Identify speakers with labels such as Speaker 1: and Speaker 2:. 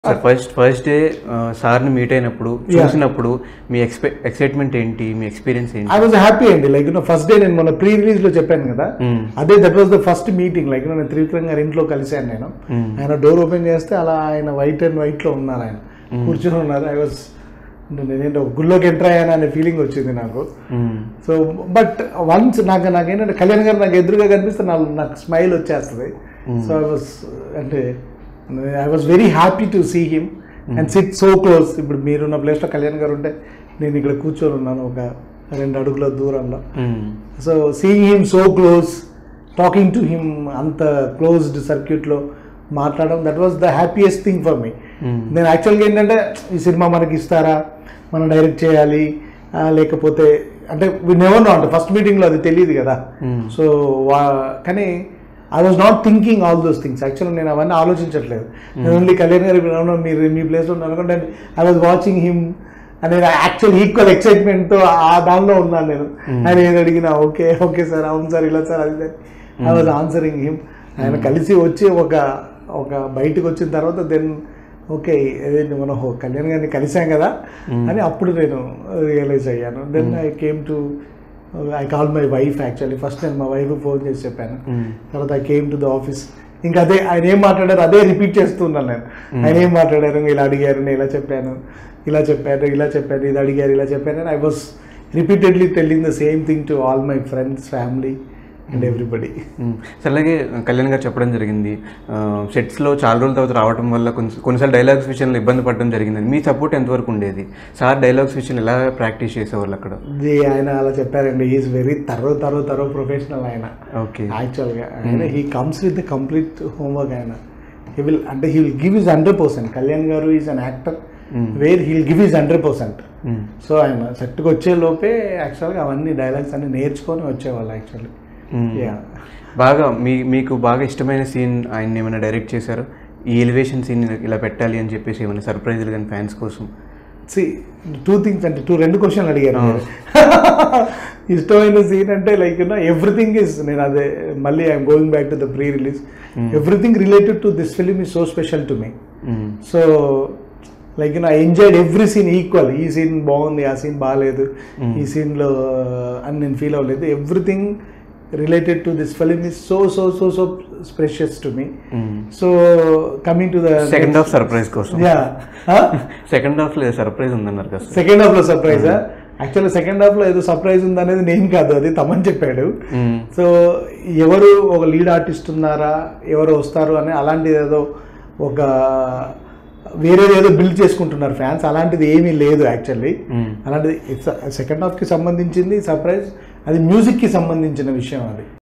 Speaker 1: Sir first first day సార్ని meet అయినప్పుడు చూసినప్పుడు మీ ఎక్స్పె ఎక్సైట్మెంట్ ఏంటి మీ ఎక్స్పీరియన్స్ ఏంటి
Speaker 2: ఐ వాజ్ హ్యాపీ అండి లైక్ ఫస్ట్ డే నేను మొన్న ప్రీ రిలీజ్ లో చెప్పాను కదా
Speaker 1: మ్మ్.
Speaker 2: అదే that was the first meeting like నేను త్రివిక్రమ్ గారి ఇంట్లో కలిశాను నేను ఆయన డోర్ ఓపెన్ చేస్తే అలా ఆయన వైట్ అండ్ వైట్ లో ఉన్నారు ఆయన కూర్చొని ఉన్నారు ఐ వాజ్ నేనేంటో గుళ్ళోకి ఎంటర్ అయ్యాను అనే ఫీలింగ్ వచ్చింది నాకు
Speaker 1: మ్మ్.
Speaker 2: సో బట్ వన్స్ నాకు నాకేంటంటే కళ్యాణ్ గారు నాకు ఎదురుగా కనిపిస్తే నాకు నాకు స్మైల్ వచ్చేస్తుంది సో ఐ వాస్ అంటే I was very happy to see him and sit so close ఇప్పుడు మీరున్న ప్లేస్లో కళ్యాణ్ గారు ఉంటే నేను ఇక్కడ కూర్చొని ఉన్నాను ఒక రెండు అడుగుల దూరంలో
Speaker 1: మ్మ్.
Speaker 2: So seeing him so close talking to him అంత క్లోజ్డ్ సర్క్యూట్లో మాట్లాడడం that was the happiest thing for me
Speaker 1: మ్మ్.
Speaker 2: నేను యాక్చువల్గా ఏంటంటే ఈ సినిమా మనకి ఇస్తారా మనం డైరెక్ట్ చేయాలి ఆ, లేకపోతే అంటే నెవర్ నో అంటే ఫస్ట్ మీటింగ్లో అది తెలియదు కదా
Speaker 1: మ్మ్.
Speaker 2: సో వా కానీ I was not thinking all those things యాక్చువల్గా నేను అవన్నీ ఆలోచించట్లేదు నేను ఓన్లీ కళ్యాణ్ గారు ఇప్పుడు అవును, మీరు మీ ప్లేస్లో ఉన్నారు అనుకుంటే ఐ వాజ్ వాచింగ్ హిమ్ అని యాక్చువల్ ఈక్వల్ ఎక్సైట్మెంట్తో ఆ దానిలో ఉన్నాను నేను ఆయన ఏది అడిగినా ఓకే ఓకే సార్ అవును సార్ ఇలా సార్ అది ఐ వాజ్ ఆన్సరింగ్ హిమ్ ఆయన కలిసి వచ్చి ఒక ఒక బయటకు వచ్చిన తర్వాత దెన్ ఓకే ఏదేంటి మనం హో కళ్యాణ్ గారిని కలిసాం కదా అని అప్పుడు నేను రియలైజ్ అయ్యాను then I came to I call my wife actually first నేను మా వైఫ్ ఫోన్ చేసి చెప్పాను
Speaker 1: మ్మ్.
Speaker 2: తర్వాత I came to the office ఇంకా అదే ఆయన ఏం మాట్లాడారు అదే రిపీట్ చేస్తున్నాను నేను ఆయన ఏం మాట్లాడారు ఇలా అడిగారు నేను ఇలా చెప్పాను ఇలా చెప్పారు ఇలా చెప్పారు ఇది అడిగారు ఇలా చెప్పాను I was repeatedly telling the same thing to all my friends family and everybody
Speaker 1: మ్మ్. సో అలాగే కళ్యాణ్ గారు చెప్పడం జరిగింది సెట్స్లో చాలా రోజుల తర్వాత రావడం వల్ల కొన్ని కొన్నిసార్లు డైలాగ్స్ విషయంలో ఇబ్బంది పడడం జరిగింది మీ సపోర్ట్ ఎంతవరకు ఉండేది సార్ డైలాగ్స్ విషయంలో ఎలా ప్రాక్టీస్ చేసేవాళ్ళు అక్కడ
Speaker 2: ఇది ఆయన అలా చెప్పారండి is very thorough thorough thorough professional ఆయన
Speaker 1: ఓకే
Speaker 2: యాక్చువల్గా ఆయన he comes with the complete homework ఆయన హీ విల్ అంటే he will give his hundred percent Kalyan garu is an actor where he'll give his hundred percent
Speaker 1: మ్మ్.
Speaker 2: సో ఆయన సెట్కి వచ్చే లోపే యాక్చువల్గా అవన్నీ డైలాగ్స్ అన్ని నేర్చుకొని వచ్చేవాళ్ళు యాక్చువల్లీ
Speaker 1: మ్మ్.
Speaker 2: యా
Speaker 1: బాగా మీ మీకు బాగా ఇష్టమైన సీన్ ఆయన ఏమైనా డైరెక్ట్ చేశారు ఈ ఎలివేషన్ సీన్ ఇలా పెట్టాలి అని చెప్పేసి ఏమైనా సర్ప్రైజ్లు కానీ ఫ్యాన్స్ కోసం
Speaker 2: సి టూ థింగ్స్ అంటే టూ రెండు క్వశ్చన్లు అడిగారు మీరు. ఇష్టమైన సీన్ అంటే లైక్ యూనో ఎవ్రీథింగ్ ఇస్ నేను అదే మళ్ళీ I'm going back to the pre release everything related to this film is so special to me
Speaker 1: మ్మ్.
Speaker 2: So like I enjoyed every scene equal ఈ సీన్ బాగుంది ఆ సీన్ బాగాలేదు ఈ సీన్లో అని నేను ఫీల్ అవ్వలేదు everything related to this film is so so so so precious to me
Speaker 1: మ్మ్.
Speaker 2: So coming to the
Speaker 1: second half surprise కోసం
Speaker 2: యా
Speaker 1: సెకండ్ హాఫ్ లో సర్ప్రైజ్ ఉందన్నారు కదా సార్
Speaker 2: సెకండ్ హాఫ్ లో సర్ప్రైజ్ యాక్చువల్లీ సెకండ్ హాఫ్ లో ఏదో surprise ఉందనేది నేను కాదు అది తమని చెప్పాడు
Speaker 1: మ్మ్.
Speaker 2: సో ఎవరు ఒక లీడ్ ఆర్టిస్ట్ ఉన్నారా ఎవరు వస్తారు అని అలాంటిది ఏదో ఒక వేరేది ఏదో బిల్డ్ చేసుకుంటున్నారు ఫ్యాన్స్ అలాంటిది ఏమీ లేదు యాక్చువల్లీ
Speaker 1: మ్మ్.
Speaker 2: అలాంటిది సెకండ్ హాఫ్కి సంబంధించింది సర్ప్రైజ్ అది మ్యూజిక్కి సంబంధించిన విషయం అది